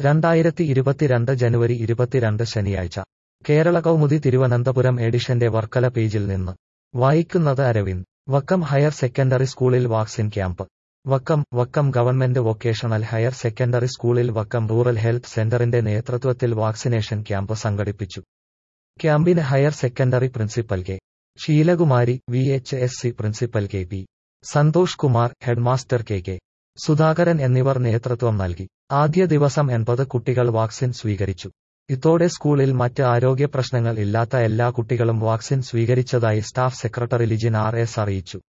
രണ്ടായിരത്തി ഇരുപത്തിരണ്ട് ജനുവരി ഇരുപത്തിരണ്ട് ശനിയാഴ്ച കേരള കൗമുദി തിരുവനന്തപുരം എഡിഷന്റെ വർക്കല പേജിൽ നിന്ന് വായിക്കുന്നത് അരവിന്ദ് വക്കം ഹയർ സെക്കൻഡറി സ്കൂളിൽ vaccine camp Vakkom Vakkom government vocational higher secondary സ്കൂളിൽ വക്കം റൂറൽ ഹെൽത്ത് സെന്ററിന്റെ നേതൃത്വത്തിൽ വാക്സിനേഷൻ ക്യാമ്പ് സംഘടിപ്പിച്ചു ക്യാമ്പിന് higher secondary principal K Sheelakumari V H S C principal K P Santhosh Kumar headmaster K K Sudhakaran എന്നിവർ നേതൃത്വം നൽകി ആദ്യ ദിവസം എൺപത് കുട്ടികൾ വാക്സിൻ സ്വീകരിച്ചു ഇതോടെ സ്കൂളിൽ മറ്റ് ആരോഗ്യ പ്രശ്നങ്ങൾ ഇല്ലാത്ത എല്ലാ കുട്ടികളും വാക്സിൻ സ്വീകരിച്ചതായി staff secretary Lijin R S അറിയിച്ചു